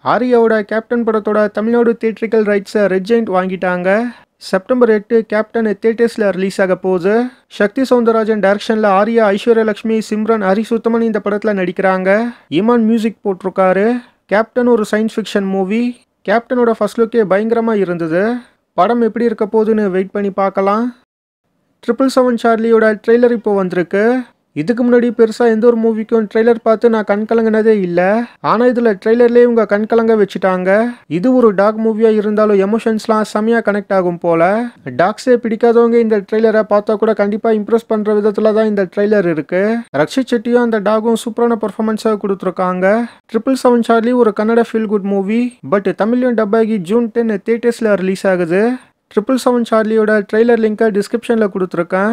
ஆரியாவோட Captain படத்தோட Tamil Nadu theatrical ரைட்ஸை Red Giant வாங்கிட்டாங்க செப்டம்பர் எட்டு கேப்டன் தியேட்டர்ஸில் ரிலீஸ் ஆக போகுது சக்தி சவுந்தரராஜன் டைரக்ஷனில் ஆர்யா ஐஸ்வர்யா லட்சுமி சிம்ரன் ஹரிசுத்தமன் இந்த படத்தில் நடிக்கிறாங்க இமான் மியூசிக் போட்டிருக்காரு கேப்டன் ஒரு சயின்ஸ் ஃபிக்ஷன் மூவி கேப்டனோட ஃபர்ஸ்ட் லுக்கே பயங்கரமாக இருந்தது படம் எப்படி இருக்க போகுதுன்னு வெயிட் பண்ணி பார்க்கலாம் ட்ரிபிள் செவன் சார்லியோட ட்ரெய்லர் இப்போ வந்திருக்கு இதுக்கு முன்னாடி பெருசாக எந்த ஒரு மூவிக்கும் ட்ரெய்லர் பார்த்து நான் கண் கலங்கினதே இல்லை ஆனால் இதில் ட்ரெய்லர்லேயே இவங்க கண் கலங்க வச்சுட்டாங்க இது ஒரு டாக் மூவியாக இருந்தாலும் எமோஷன்ஸ்லாம் செம்மையாக கனெக்ட் ஆகும் போல டாக்ஸே பிடிக்காதவங்க இந்த ட்ரெய்லரை பார்த்தா கூட கண்டிப்பாக இம்ப்ரெஸ் பண்ணுற விதத்தில் தான் இந்த ட்ரெய்லர் இருக்கு ரக்ஷித் செட்டியும் அந்த டாகும் சூப்பரான பர்ஃபார்மன்ஸாக கொடுத்துருக்காங்க ட்ரிபிள் செவன் சார்லி ஒரு Kannada feel good movie but தமிழ்லையும் டப்பாகி ஜூன் டென் தியேட்டர்ஸில் ரிலீஸ் ஆகுது ட்ரிபிள் செவன் சார்லியோட ட்ரெய்லர் லிங்கை டிஸ்கிரிப்ஷனில் கொடுத்துருக்கேன்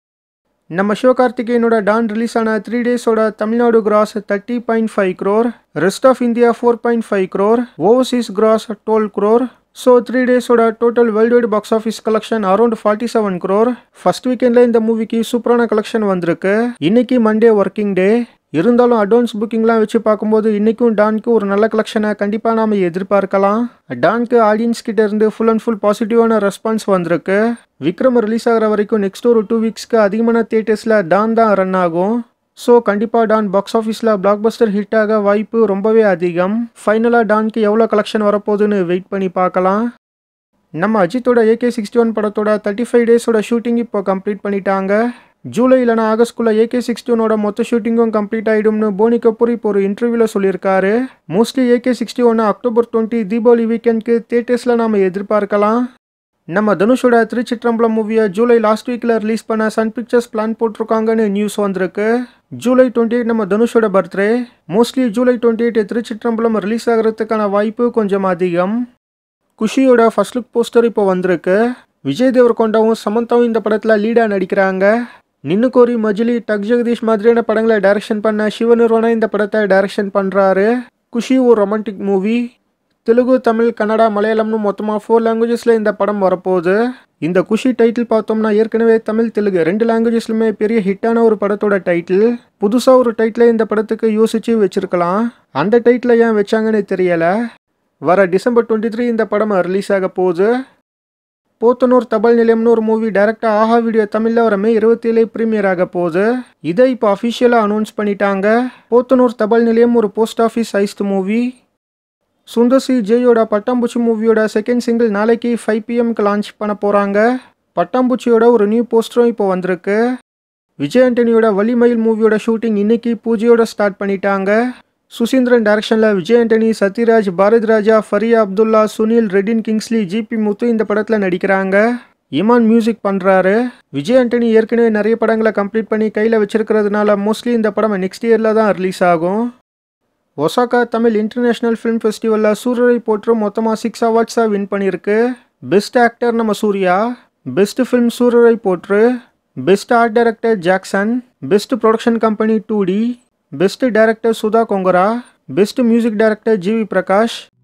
நம்ம சிவகார்த்திகேயனோட டான் ரிலீஸ் ஆன த்ரீ டேஸோட Tamil Nadu gross thirty point five crore rest of India four point five crore overseas gross twelve crore so three டேஸோட total world wide box office collection around forty seven crore first வீக்கெண்டில் இந்த மூவிக்கு சூப்பரான கலெக்ஷன் வந்திருக்கு இன்னைக்கு மண்டே ஒர்க்கிங் டே இருந்தாலும் அட்வான்ஸ் புக்கிங்லாம் வச்சு பார்க்கும்போது இன்றைக்கும் டான்க்கு ஒரு நல்ல கலெக்ஷனை கண்டிப்பாக நாம் எதிர்பார்க்கலாம் டான்க்கு ஆடியன்ஸ் கிட்ட இருந்து ஃபுல் அண்ட் ஃபுல் பாசிட்டிவான ரெஸ்பான்ஸ் வந்திருக்கு விக்ரம் ரிலீஸ் ஆகிற வரைக்கும் நெக்ஸ்ட் ஒரு டூ வீக்ஸ்க்கு அதிகமான தியேட்டர்ஸில் டான் தான் ரன் ஆகும் ஸோ கண்டிப்பாக டான் பாக்ஸ் ஆஃபீஸில் பிளாக் பஸ்டர் ஹிட் ஆக வாய்ப்பு ரொம்பவே அதிகம் ஃபைனலாக டான்க்கு எவ்வளோ கலெக்ஷன் வரப்போகுதுன்னு வெயிட் பண்ணி பார்க்கலாம் நம்ம அஜித்தோட ஏகே சிக்ஸ்டி ஒன் படத்தோட தேர்ட்டி ஃபைவ் டேஸோட ஷூட்டிங் இப்போ கம்ப்ளீட் பண்ணிட்டாங்க ஜூலை இல்லைனா ஆகஸ்ட்குள்ளே ஏகே சிக்ஸ்டி ஒனோட மொத்த ஷூட்டிங்கும் கம்ப்ளீட் ஆகிடும்னு போனி கபூர் இப்போ ஒரு இன்டர்வியூவில் சொல்லியிருக்காரு மோஸ்ட்லி ஏகே சிக்ஸ்டி ஒன்று அக்டோபர் டுவெண்ட்டி தீபாவளி வீக்கெண்ட்க்கு தியேட்டர்ஸில் நாம் எதிர்பார்க்கலாம் நம்ம தனுஷோட திருச்சிற்றம்பலம் மூவியை ஜூலை லாஸ்ட் வீக்கில் ரிலீஸ் பண்ண சன் பிக்சர்ஸ் பிளான் போட்டிருக்காங்கன்னு நியூஸ் வந்திருக்கு ஜூலை டுவெண்ட்டி எயிட் நம்ம தனுஷோட birthday mostly July twenty eight Thiruchitrambalam release ஆகிறதுக்கான வாய்ப்பு கொஞ்சம் அதிகம் குஷியோட ஃபர்ஸ்ட் லுக் போஸ்டர் இப்போ வந்திருக்கு விஜய் தேவர்கொண்டாவும் சமந்தாவும் இந்த படத்தில் லீடாக நடிக்கிறாங்க நின்னு கோரி மஜிலி டக் ஜெகதீஷ் மாதிரியான படங்களை டைரக்ஷன் பண்ண சிவநிறுவனா இந்த படத்தை டைரக்ஷன் பண்ணுறாரு குஷி ஒரு ரொமான்டிக் மூவி தெலுங்கு தமிழ் கன்னடா மலையாளம்னு மொத்தமாக ஃபோர் லாங்குவேஜஸில் இந்த படம் வரப்போகுது இந்த குஷி டைட்டில் பார்த்தோம்னா ஏற்கனவே தமிழ் தெலுங்கு ரெண்டு லாங்குவேஜஸ்லுமே பெரிய ஹிட்டான ஒரு படத்தோட டைட்டில் புதுசாக ஒரு டைட்டில் இந்த படத்துக்கு யோசிச்சு வச்சிருக்கலாம் அந்த டைட்டில் ஏன் வச்சாங்கன்னு தெரியலை வர டிசம்பர் டுவெண்ட்டி த்ரீ இந்த படம் ரிலீஸ் ஆக போகுது போத்தனூர் தபால் நிலையம்னு ஒரு மூவி டேரக்டாக ஆஹா வீடியோ தமிழில் வர மே இருபத்தேழு ப்ரீமியர் ஆக போகுது இதை இப்போ அஃபிஷியலாக அனௌன்ஸ் பண்ணிட்டாங்க போத்தனூர் தபால் நிலையம் ஒரு போஸ்ட் ஆஃபீஸ் ஐஸ்ட் மூவி சுந்தர்சி ஜெயோட பட்டாம்பூச்சி மூவியோட செகண்ட் சிங்கிள் நாளைக்கு ஃபைவ் பிஎம்க்கு லான்ச் பண்ண போகிறாங்க பட்டாம்பூச்சியோட ஒரு நியூ போஸ்டரும் இப்போ வந்திருக்கு விஜய் ஆண்டனியோட வலிமயில் மூவியோட ஷூட்டிங் இன்னைக்கு பூஜையோட ஸ்டார்ட் பண்ணிட்டாங்க சுசீந்திரன் டைரக்ஷனில் விஜய் ஆண்டனி சத்யராஜ் பாரத் ராஜா ஃபரியா அப்துல்லா சுனில் ரெட்டின் கிங்ஸ்லி ஜிபி முத்து இந்த படத்தில் நடிக்கிறாங்க இமான் மியூசிக் பண்ணுறாரு விஜய் ஆண்டனி ஏற்கனவே நிறைய படங்களை கம்ப்ளீட் பண்ணி கையில் வச்சிருக்கிறதுனால மோஸ்ட்லி இந்த படம் நெக்ஸ்ட் இயரில் தான் ரிலீஸ் ஆகும் ஒசாகா தமிழ் இன்டர்நேஷ்னல் ஃபிலிம் ஃபெஸ்டிவலில் சூரரை போற்று மொத்தமாக சிக்ஸ் அவார்ட்ஸாக வின் பண்ணியிருக்கு பெஸ்ட் ஆக்டர் நம்ம Suriya best film Soorarai Pottru best art director Jackson best production company two D best director Sudha Kongara best music director GV Prakash